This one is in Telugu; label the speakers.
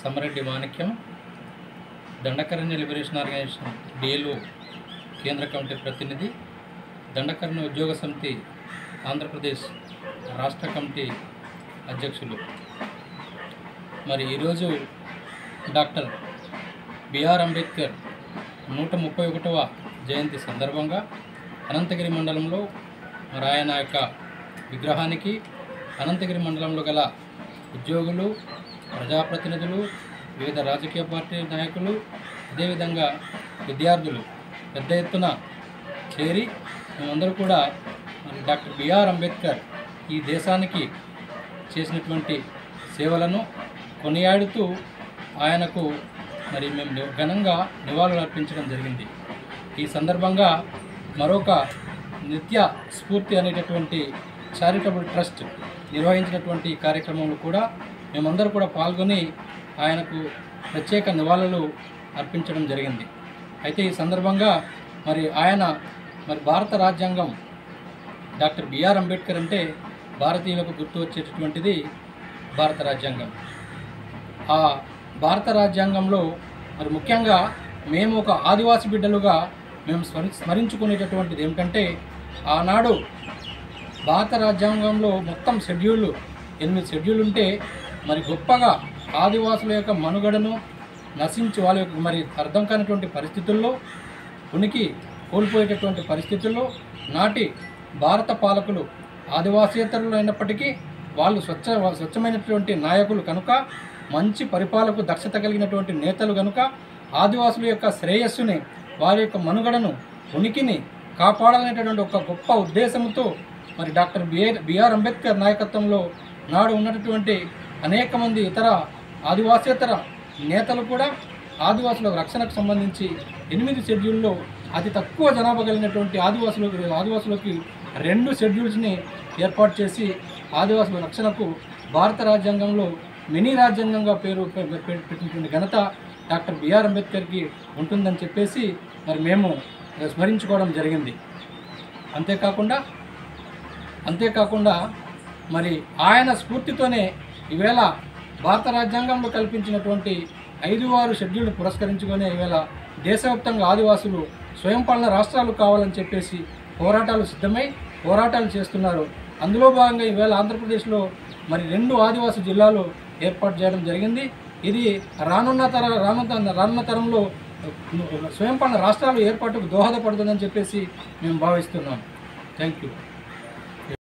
Speaker 1: సమరెడ్డి Manikyam Dandakaranya liberation organisation DLO కేంద్ర కమిటీ ప్రతినిధి దండకరణ్య ఉద్యోగ సమితి ఆంధ్రప్రదేశ్ రాష్ట్ర కమిటీ అధ్యక్షులు మరి ఈరోజు డాక్టర్ బిఆర్ అంబేద్కర్ నూట ముప్పై ఒకటవ జయంతి సందర్భంగా అనంతగిరి మండలంలో మరి ఆయన యొక్క విగ్రహానికి అనంతగిరి మండలంలో గల ఉద్యోగులు ప్రజాప్రతినిధులు వివిధ రాజకీయ పార్టీ నాయకులు అదేవిధంగా విద్యార్థులు పెద్ద ఎత్తున చేరి మేమందరూ కూడా మరి డాక్టర్ బిఆర్ అంబేద్కర్ ఈ దేశానికి చేసినటువంటి సేవలను కొనియాడుతూ ఆయనకు మరి మేము ని- ఘనంగా నివాళులు అర్పించడం జరిగింది ఈ సందర్భంగా మరొక నిత్య స్ఫూర్తి అనేటటువంటి చారిటబుల్ ట్రస్ట్ నిర్వహించినటువంటి ఈ కార్యక్రమంలో కూడా మేమందరూ కూడా పాల్గొని ఆయనకు ప్రత్యేక నివాళులు అర్పించడం జరిగింది అయితే ఈ సందర్భంగా మరి ఆయన మరి భారత రాజ్యాంగం డాక్టర్ బిఆర్ అంబేద్కర్ అంటే భారతీయులకు గుర్తు వచ్చేటటువంటిది భారత రాజ్యాంగం ఆ భారత రాజ్యాంగంలో మరి ముఖ్యంగా మేము ఒక ఆదివాసి బిడ్డలుగా మేము స్మరి స్మరించుకునేటటువంటిది ఏమిటంటే ఆనాడు భారత రాజ్యాంగంలో మొత్తం షెడ్యూళ్ళు ఎనిమిది షెడ్యూల్ ఉంటే మరి గొప్పగా ఆదివాసుల యొక్క మనుగడను నశించి వాళ్ళ యొక్క మరి అర్థం కానిటువంటి పరిస్థితుల్లో ఉనికి కోల్పోయేటటువంటి పరిస్థితుల్లో నాటి భారత పాలకులు ఆదివాసేతరులు అయినప్పటికీ వాళ్ళు స్వచ్ఛ స్వచ్ఛమైనటువంటి నాయకులు కనుక మంచి పరిపాలకు దక్షత కలిగినటువంటి నేతలు కనుక ఆదివాసుల యొక్క శ్రేయస్సుని వారి యొక్క మనుగడను ఉనికిని కాపాడాలనేటటువంటి ఒక గొప్ప ఉద్దేశంతో మరి డాక్టర్ బిఆర్ బిఆర్ అంబేద్కర్ నాయకత్వంలో నాడు ఉన్నటువంటి అనేక మంది ఇతర ఆదివాసేతర నేతలు కూడా ఆదివాసుల రక్షణకు సంబంధించి ఎనిమిది షెడ్యూల్లో అతి తక్కువ జనాభా కలిగినటువంటి ఆదివాసులకు ఆదివాసులకి రెండు షెడ్యూల్స్ని ఏర్పాటు చేసి ఆదివాసుల రక్షణకు భారత రాజ్యాంగంలో మినీ రాజ్యాంగంగా పేరు పె- పె- పెట్టినటువంటి ఘనత డాక్టర్ బిఆర్ అంబేద్కర్కి ఉంటుందని చెప్పేసి మరి మేము స్మరించుకోవడం జరిగింది అంతేకాకుండా అంతేకాకుండా మరి ఆయన స్ఫూర్తితోనే ఈవేళ భారత రాజ్యాంగంలో కల్పించినటువంటి ఐదు ఆరు షెడ్యూల్ను పురస్కరించుకొని ఈవేళ దేశవ్యాప్తంగా ఆదివాసులు స్వయం పాలన రాష్ట్రాలు కావాలని చెప్పేసి పోరాటాలు సిద్ధమై పోరాటాలు చేస్తున్నారు అందులో భాగంగా ఈవేళ ఆంధ్రప్రదేశ్లో మరి రెండు ఆదివాసి జిల్లాలు ఏర్పాటు చేయడం జరిగింది ఇది రానున్న తర రానున్న రానున్న తరంలో స్వయం పాలన రాష్ట్రాలు ఏర్పాటుకు దోహదపడుతుందని చెప్పేసి మేము భావిస్తున్నాం థ్యాంక్ యూ